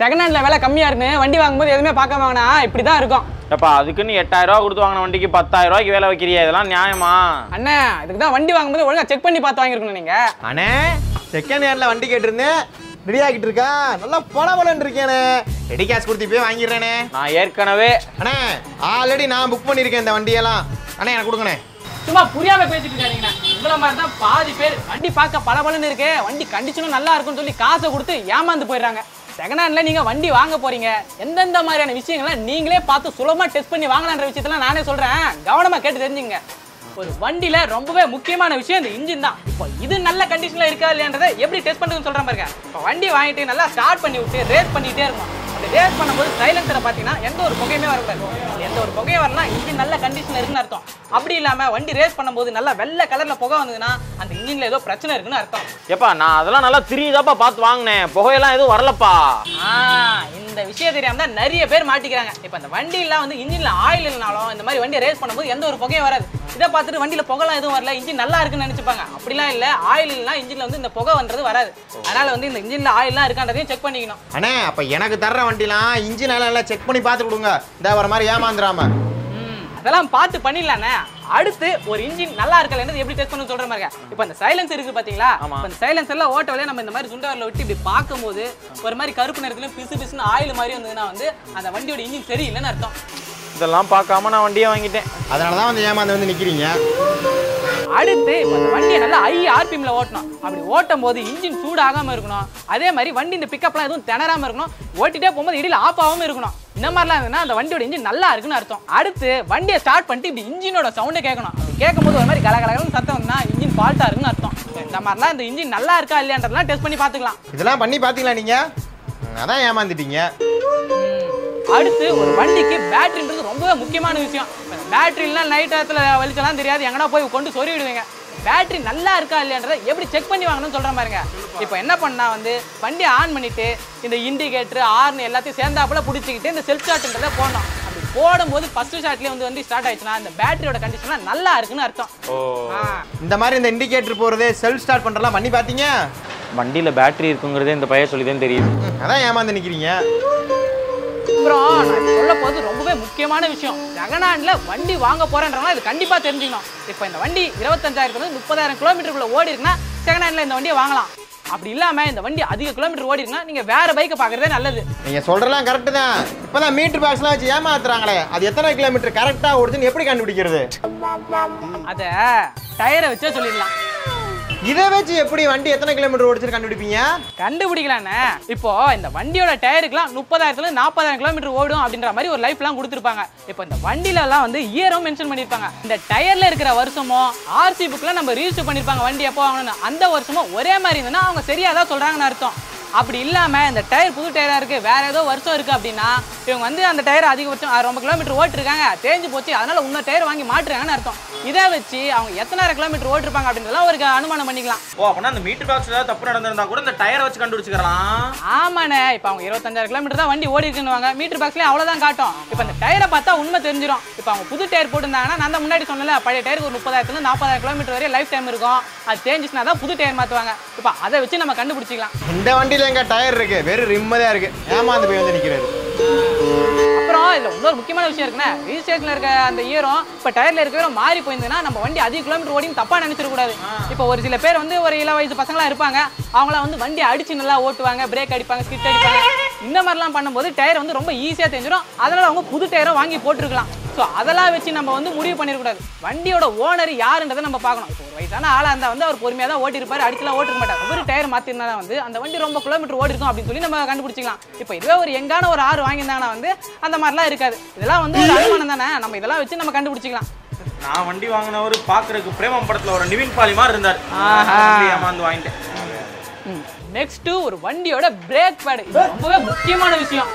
Second ஹேண்ட்ல விலை கம்மியா இருக்குன்னு வண்டி வாங்கும்போது எதுவுமே பார்க்க வாங்கினா இப்படி தான் இருக்கும் ஏப்பா அதுக்குன்னு எட்டாயிரம் ரூபா கொடுத்து வாங்கின வண்டிக்கு பத்தாயிரம் ரூபாய்க்கு வேலை வைக்கிறியா இதெல்லாம் நியாயமா அண்ணே இதுக்கு தான் வண்டி வாங்கும்போது ஒழுங்கா செக் பண்ணி பார்த்து வாங்கிருக்கணும் நீங்க அண்ணே செகண்ட் ஹேண்ட்ல வண்டி கேட்டிருந்தேன் ரெடி ஆகிட்டு இருக்கா நல்லா பல பலன் இருக்கேனே ரெடி கேஷ் கொடுத்து போய் வாங்கிடுறேனே நான் ஏற்கனவே அண்ணே ஆல்ரெடி நான் புக் பண்ணியிருக்கேன் இந்த வண்டியெல்லாம் அண்ணே எனக்கு கொடுங்கண்ணே சும்மா புரியாம பேசிட்டு இருக்காதீங்கண்ணா உங்கள மாதிரி தான் பாதி பேர் வண்டி பார்க்க பல இருக்கு வண்டி கண்டிஷனும் நல்லா இருக்கும்னு சொல்லி காசை கொடுத்து ஏமாந்து போயிடுறாங்க செகண்ட் ஹேண்ட்ல நீங்க வண்டி வாங்க போறீங்க எந்தெந்த மாதிரியான விஷயங்களை நீங்களே பார்த்து சுலபமா டெஸ்ட் பண்ணி வாங்கலான்ற விஷயத்தெல்லாம் நானே சொல்றேன் கவனமா கேட்டு தெரிஞ்சுங்க ஒரு வண்டியில ரொம்பவே முக்கியமான விஷயம் இந்த இன்ஜின் தான் இப்போ இது நல்ல கண்டிஷன்ல இருக்கா இல்லையான்றதை எப்படி டெஸ்ட் பண்ணுறதுன்னு சொல்றேன் பாருங்க இப்போ வண்டி வாங்கிட்டு நல்லா ஸ்டார்ட் பண்ணி விட்டு ரேஸ் பண்ணிட்டே இருக்கும் அப்படி ரேஸ் பண்ணும்போது சைலன்சரை பார்த்தீங்கன்னா எந்த ஒரு புகையுமே வரக்கூடாது எந்த ஒரு புகையும் வரலாம் இன்ஜின் நல்ல கண்டிஷன்ல இருக்குன்னு அர்த்தம் அப்படி இல்லாம வண்டி ரேஸ் பண்ணும்போது நல்லா வெள்ளை கலர்ல புகை வந்ததுன்னா அந்த இன்ஜின்ல ஏதோ பிரச்சனை இருக்குன்னு அர்த்தம் ஏப்பா நான் அதெல்லாம் நல்லா திரியுதாப்பா பார்த்து வாங்கினேன் புகையெல்லாம் எதுவும் வரலப்பா ஆ, இந்த விஷயம் தெரியாம தான் நிறைய பேர் மாட்டிக்கிறாங்க இப்போ இந்த வண்டியெல்லாம் வந்து இன்ஜின்ல ஆயில் இல்லைனாலும் இந்த மாதிரி வண்டியை ரேஸ் பண்ணும்போது எந்த ஒரு புகையும் வராது இதை பார்த்துட்டு வண்டியில புகைலாம் எதுவும் வரல இன்ஜின் நல்லா இருக்குன்னு நினைச்சுப்பாங்க அப்படிலாம் இல்ல ஆயில் இல்லைனா இன்ஜின்ல வந்து இந்த புகை வந்தது வராது அதனால வந்து இந்த இன்ஜின்ல ஆயில்லாம் இருக்கான்றதையும் செக் பண்ணிக்கணும் அண்ணே அப்ப எனக்கு தர்ற வண்டிலாம் இன்ஜின் எல்லாம் எல்லாம் செக் பண்ணி பார்த்து கொடுங்க இந்த வர மாதிரி ஏமாந்துடாம ம், அதெல்லாம் பார்த்து பண்ணிடலாண்ணே அடுத்து ஒரு இன்ஜின் நல்லா இருக்கலன்றது எப்படி டெஸ்ட் பண்ண சொல்ற மாதிரி இப்போ இந்த சைலன்ஸ் இருக்கு பாத்தீங்களா ஆமா. இப்போ இந்த சைலன்ஸ் எல்லாம் ஓட்ட வழியா நம்ம இந்த மாதிரி சுண்டவரில் விட்டு இப்படி பார்க்கும்போது ஒரு மாதிரி கருப்பு நேரத்துல பிசு பிசுன்னு ஆயில் மாதிரி வந்ததுன்னா வந்து அந்த வண்டியோட இன்ஜின் சரியில்லைன்னு அர்த்தம் இதெல்லாம் பார்க்காம நான் வண்டியை வாங்கிட்டேன் அதனால தான் வந்து ஏமாந்து வந்து நிக்கிறீங்க அடுத்து இப்போ அந்த வண்டியை நல்லா ஐ ஆர்பிஎம்ல ஓட்டணும் அப்படி ஓட்டும் போது இன்ஜின் சூடாகாம இருக்கணும் அதே மாதிரி வண்டி இந்த பிக்கப்லாம் எதுவும் திணறாம இருக்கணும் ஓட்டிட்டே போகும்போது இடையில ஆஃப் ஆகாம இருக்கணும் இந்த மாதிரிலாம் இருந்ததுன்னா அந்த வண்டியோட இன்ஜின் நல்லா இருக்குன்னு அர்த்தம் அடுத்து வண்டியை ஸ்டார்ட் பண்ணிட்டு இப்படி இன்ஜினோட சவுண்டை கேட்கணும் அப்படி கேட்கும்போது ஒரு மாதிரி கலகலகலன்னு சத்தம் வந்தா இன்ஜின் ஃபால்ட்டா இருக்குன்னு அர்த்தம் இந்த மாதிரிலாம் இந்த இன்ஜின் நல்லா இருக்கா இல்லையான்றதெல்லாம் டெஸ்ட் பண்ணி பார்த்துக்கலாம் இதெல்லாம் பண்ணி பார்த்தீங்களா நீங்க ம், அதான் ஏமாந்துட்டீங்க அடுத்து ஒரு வண்டிக்கு பேட்டரின்றது ரொம்பவே முக்கியமான விஷயம் பேட்டரிலாம் நைட் நேரத்தில் வெளிச்செல்லாம் தெரியாது எங்கனா போய் கொண்டு சொருவிடுவீங்க பேட்டரி நல்லா இருக்கா இல்லையான்றதை எப்படி செக் பண்ணி வாங்கணும்னு சொல்கிறேன் பாருங்க இப்போ என்ன பண்ணா வந்து வண்டியை ஆன் பண்ணிட்டு இந்த இண்டிகேட்டர் ஆர்ன் எல்லாத்தையும் சேர்ந்தாப்புல பிடிச்சிக்கிட்டு இந்த செல்ஃப் ஸ்டார்ட்ன்றதை போடணும் அப்படி போடும்போது ஃபர்ஸ்ட் ஷாட்லேயே வந்து வண்டி ஸ்டார்ட் ஆயிடுச்சுன்னா இந்த பேட்டரியோட கண்டிஷன்லாம் நல்லா இருக்குன்னு அர்த்தம் ஓ ஆ இந்த மாதிரி இந்த இண்டிகேட்டர் போறது செல்ஃப் ஸ்டார்ட் பண்றலாம் பண்ணி பார்த்தீங்க வண்டியில் பேட்டரி இருக்குங்கிறதே இந்த பையன் சொல்லி தான் தெரியுது ம், அதான் ஏமாந்து நிக்கிறீங்க அப்புறம் நான் சொல்ல போகிறது ரொம்பவே முக்கியமான விஷயம் செகண்ட் ஹேண்டில் வண்டி வாங்க போறேன்றவங்க இது கண்டிப்பாக தெரிஞ்சுக்கணும் இப்போ இந்த வண்டி இருபத்தஞ்சாயிரத்துல முப்பதாயிரம் கிலோமீட்டருக்குள்ள ஓடி இருக்குன்னா செகண்ட் ஹேண்டில் இந்த வண்டியை வாங்கலாம் அப்படி இல்லாமல் இந்த வண்டி அதிக கிலோமீட்டர் ஓடி இருக்குன்னா நீங்கள் வேற பைக்கை பார்க்குறதே நல்லது நீங்க சொல்றதெல்லாம் கரெக்ட் தான் இப்பதான் மீட்டர் பாக்ஸ்லாம் வச்சு ஏமாத்துறாங்களே அது எத்தனை கிலோமீட்டர் கரெக்டா ஓடுதுன்னு எப்படி கண்டுபிடிக்கிறது அதை டயரை வச்சே சொல்லிடலாம் இதை வச்சு எப்படி வண்டி எத்தனை கிலோமீட்டர் ஓடிச்சுன்னு கண்டுபிடிப்பீங்க கண்டுபிடிக்கலாண்ணே இப்போ இந்த வண்டியோட டயருக்குலாம் முப்பதாயிரத்துல நாற்பதாயிரம் கிலோமீட்டர் ஓடும் அப்படின்ற மாதிரி ஒரு லைஃப்லாம் கொடுத்துருப்பாங்க இப்போ இந்த வண்டியில எல்லாம் வந்து இயரும் மென்ஷன் பண்ணியிருப்பாங்க இந்த டயர்ல இருக்கிற வருஷமும் ஆர்சி புக்ல நம்ம ரிஜிஸ்டர் பண்ணியிருப்பாங்க வண்டி எப்போ வாங்கணும்னு அந்த வருஷமும் ஒரே மாதிரி இருந்ததுன்னா அவங்க சரியா தான் சொல்றாங்கன்னு அர்த்தம் அப்படி இல்லாம இந்த டயர் புது டயரா இருக்கு வேற ஏதோ வருஷம் இருக்கு அப்படின்னா இவங்க வந்து அந்த டயர் அதிகபட்சம் அஹ், ரொம்ப கிலோமீட்டர் ஓட்டிருக்காங்க தேஞ்சு போச்சு அதனால இன்னும் டயர் வாங்கி மாட்டுறாங்கன்னு அர்த்தம் இதை வச்சு அவங்க எத்தனை கிலோமீட்டர் ஓட்டிருப்பாங்க அப்படின்றதெல்லாம் ஒரு அனுமானம் பண்ணிக்கலாம் ஓ அப்படின்னா அந்த மீட்டர் பாக்ஸ் ஏதாவது தப்பு நடந்திருந்தா கூட இந்த டயரை வச்சு கண்டுபிடிச்சிக்கலாம் ஆமாண்ணே இப்போ அவங்க இருபத்தஞ்சாயிரம் கிலோமீட்டர் தான் வண்டி ஓடி இருக்குன்னு மீட்டர் பாக்ஸ்லேயே அவ்வளோதான் காட்டும் இப்போ அந்த டயரை பார்த்தா உண்மை தெரிஞ்சிடும் இப்போ அவங்க புது டயர் போட்டிருந்தாங்கன்னா நான் தான் முன்னாடி சொன்னல பழைய டயருக்கு ஒரு முப்பதாயிரத்துல நாற்பதாயிரம் கிலோமீட்டர் வரை லைஃப் டைம் இருக்கும் அது தேஞ்சிச்சுனா தான் புது டயர் மாற்றுவாங்க இப்போ அதை வச்சு நம்ம கண்டுபிடிச்சிக்கலாம் இந்த வண்டியில எங்க டயர் இருக்கு வெறும் ரிம்மதா இருக்கு ஏமாந்து போய் வந்து நிக்கிறது அப்புறம் இதில் இன்னொரு முக்கியமான விஷயம் இருக்குண்ணே ரிஜிஸ்ட்ரேஷனில் இருக்க அந்த ஈரம் இப்போ டயரில் இருக்க ஈரம் மாறி போயிருந்ததுன்னா நம்ம வண்டி அதிக கிலோமீட்டர் ஓடின்னு தப்பாக நினச்சிடக்கூடாது இப்போ ஒரு சில பேர் வந்து ஒரு இள வயசு பசங்களாம் இருப்பாங்க அவங்களாம் வந்து வண்டி அடிச்சு நல்லா ஓட்டுவாங்க பிரேக் அடிப்பாங்க ஸ்கிட் அடிப்பாங்க இந்த மாதிரிலாம் பண்ணும்போது டயர் வந்து ரொம்ப ஈஸியாக தெரிஞ்சிடும் அதனால அவங்க புது டயரை வாங்கி போட்டுருக்கலாம் ஸோ அதெல்லாம் வச்சு நம்ம வந்து முடிவு பண்ணிடக்கூடாது வண்டியோட ஓனர் யாருன்றதை நம்ம பார்க்கணும் இப்போ ஒரு வயசான ஆளாக இருந்தால் வந்து அவர் பொறுமையாக தான் ஓட்டிருப்பாரு அடிக்கலாம் ஓட்டிருக்க மாட்டார் ஒரு டயர் மாற்றிருந்தா வந்து அந்த வண்டி ரொம்ப கிலோமீட்டர் ஓடி இருக்கும் அப்படின்னு சொல்லி நம்ம கண்டுபிடிச்சிக்கலாம் இப்போ இதுவே ஒரு எங்கான ஒரு ஆறு வாங்கியிருந்தாங்கன்னா வந்து அந்த மாதிரிலாம் இருக்காது இதெல்லாம் வந்து ஒரு அனுமானம் தானே நம்ம இதெல்லாம் வச்சு நம்ம கண்டுபிடிச்சிக்கலாம் நான் வண்டி வாங்கினவர் பாக்குறதுக்கு பிரேமம் படத்துல ஒரு நிவின் பாலி மாதிரி இருந்தார் ஆஹா. வண்டி ஏமாந்து வாங்கிட்டேன் நெக்ஸ்ட் ஒரு வண்டியோட பிரேக் பேடு இது ரொம்பவே முக்கியமான விஷயம்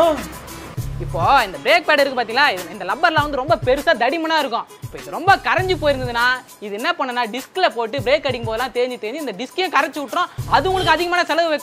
இப்போ இந்த பிரேக் பேட் இருக்கு பாத்தீங்களா இது- இந்த லப்பர்ல வந்து ரொம்ப பெருசா தடிமனா இருக்கும் இப்போ இது ரொம்ப கரைஞ்சு போயிருந்ததுன்னா இது என்ன பண்ணுனா டிஸ்க்ல போட்டு பிரேக் அடிக்கும் போதெல்லாம் தேஞ்சு தேஞ்சு இந்த டிஸ்கையும் கரைச்சு விட்டுரும் அது உங்களுக்கு அதிகமான செலவு வைக்கும்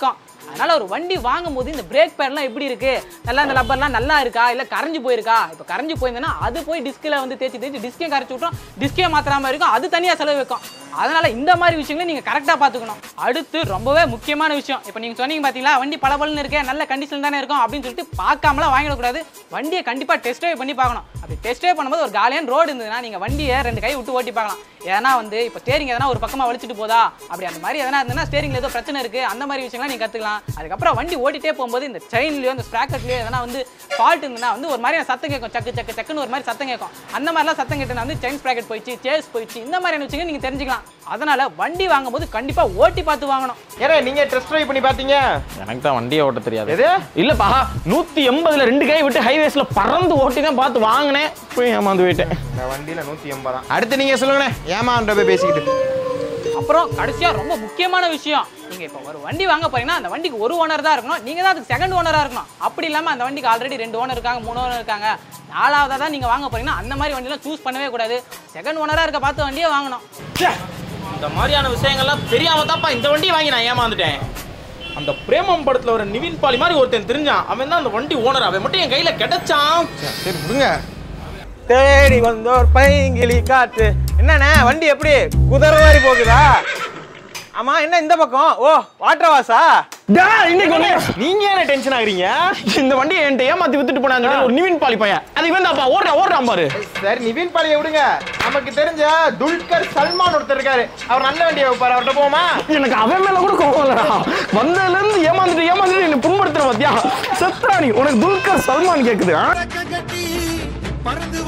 அதனால ஒரு வண்டி வாங்கும்போது இந்த பிரேக் பேட்லாம் எப்படி இருக்கு நல்லா இந்த லப்பர்லாம் நல்லா இருக்கா இல்ல கரைஞ்சு போயிருக்கா இப்போ கரைஞ்சு போயிருந்தேன்னா அது போய் டிஸ்கில் வந்து தேய்ச்சி தேய்ச்சி டிஸ்கே கரைச்சி விட்டோம் டிஸ்கே மாத்திராம இருக்கும் அது தனியா செலவு வைக்கும் அதனால இந்த மாதிரி விஷயங்களை நீங்க கரெக்டா பாத்துக்கணும் அடுத்து ரொம்பவே முக்கியமான விஷயம் இப்போ நீங்க சொன்னீங்க பாத்தீங்களா வண்டி பளபளன்னு இருக்கே நல்ல கண்டிஷன் தானே இருக்கும் அப்படின்னு சொல்லிட்டு பார்க்காமலாம் வாங்கிடக்கூடாது வண்டியை கண்டிப்பா டெஸ்ட் ட்ரைவ் பண்ணி பார்க்கணும் அப்படி டெஸ்ட் ட்ரைவ் பண்ணும்போது ஒரு காலியான ரோடு இருந்ததுன்னா நீங்க வண்டியை ரெண்டு கை விட்டு ஓட்டி பார்க்கலாம் ஏன்னா வந்து இப்போ ஸ்டேரிங் எதனா ஒரு பக்கமா வலிச்சிட்டு போதா அப்படி அந்த மாதிரி எதனா இருந்ததுன்னா ஸ்டேரிங்ல ஏதோ பிரச்சனை இருக்கு அந்த மாதிரி விஷயம்லாம் நீங்க கத்துக்கலாம் அதுக்கப்புறம் வண்டி ஓட்டிட்டே போகும்போது இந்த செயின்லயோ இந்த ஸ்ப்ராக்கெட்லயோ எதனா வந்து ஃபால்ட் இருந்ததுன்னா வந்து ஒரு மாதிரி சத்தம் கேட்கும் சக்கு சக்கு சக்குன்னு ஒரு மாதிரி சத்தம் கேட்கும் அந்த மாதிரிலாம் சத்தம் கேட்டுனா வந்து செயின் ஸ்ப்ராக்கெட் போயிடுச்சு சேஸ் போயிடுச்சு இந்த மாதிரியான விஷயங்கள் நீங்க தெரிஞ்சுக்கலாம் அதனால வண்டி வாங்கும்போது கண்டிப்பா ஓட்டி பார்த்து வாங்கணும் ஏன்னா நீங்க டெஸ்ட் ட்ரைவ் பண்ணி பாத்தீங்க எனக்கு தான் வண்டியை ஓட்ட தெரியாது எது இல்லப்பா நூத்தி எண்பதுல ரெண்டு கை விட்டு ஹைவேஸ்ல பறந்து ஓட்டி தான் பார்த்து வாங்கினேன் போய் ஏமாந்து போயிட்டேன் இந்த வண்டியில நூத்தி எண்பதா அடுத்து நீங்க சொல்லுங்கண்ணே ஏமான்ற போய் பேசிக்கிட்டு அப்புறம் கடைசியா ரொம்ப முக்கியமான விஷயம் நீங்க இப்போ ஒரு வண்டி வாங்க போறீங்கன்னா அந்த வண்டிக்கு ஒரு ஓனர் தான் இருக்கணும் நீங்க தான் அதுக்கு செகண்ட் ஓனரா இருக்கணும் அப்படி இல்லாம அந்த வண்டிக்கு ஆல்ரெடி ரெண்டு ஓனர் இருக்காங்க மூணு ஓனர் இருக்காங்க நாலாவதா தான் நீங்க வாங்க போறீங்கன்னா அந்த மாதிரி வண்டிலாம் சூஸ் பண்ணவே கூடாது செகண்ட் ஓனரா இருக்க பார்த்து வண்டியே வாங்கணும் ச்சே, இந்த மாதிரியான விஷயங்கள்லாம் தெரியாம தான்ப்பா இந்த வண்டியை வாங்கி நான் ஏமாந்துட்டேன் அந்த பிரேமம் படத்துல ஒரு நிவின் பாலி மாதிரி ஒருத்தன் தெரிஞ்சான் அவன் தான் அந்த வண்டி ஓனர் அவன் மட்டும் என் கையில கிடைச்சான் சரி விடுங்க தேடி வந்தோர் பைங்கிளி காற்று என்னண்ணே வண்டி எப்படி குதிரை மாதிரி போகுதா ஆமா என்ன இந்த பக்கம் ஓ வாட்டர் வாசா இன்னைக்கு ஒண்ணு நீங்க என்ன டென்ஷன் ஆகுறீங்க இந்த வண்டியை என்கிட்ட ஏமாத்தி வித்துட்டு போனாங்க ஒரு நிவின் பாலி பையன் அது இவன் தான்ப்பா ஓடுறா ஓடுறான் பாரு சரி நிவின் பாலியை விடுங்க நமக்கு தெரிஞ்ச துல்கர் சல்மான் ஒருத்தர் இருக்காரு அவர் நல்ல வண்டியை வைப்பாரு அவர்கிட்ட போமா எனக்கு அவன் மேல கூட கோவம் இல்லடா வந்ததுல இருந்து ஏமாந்துட்டு ஏமாந்துட்டு என்ன புண்படுத்துற பாத்தியா செத்ரா நீ உனக்கு துல்கர் சல்மான் கேக்குது ஆ? கட்டி பறந்து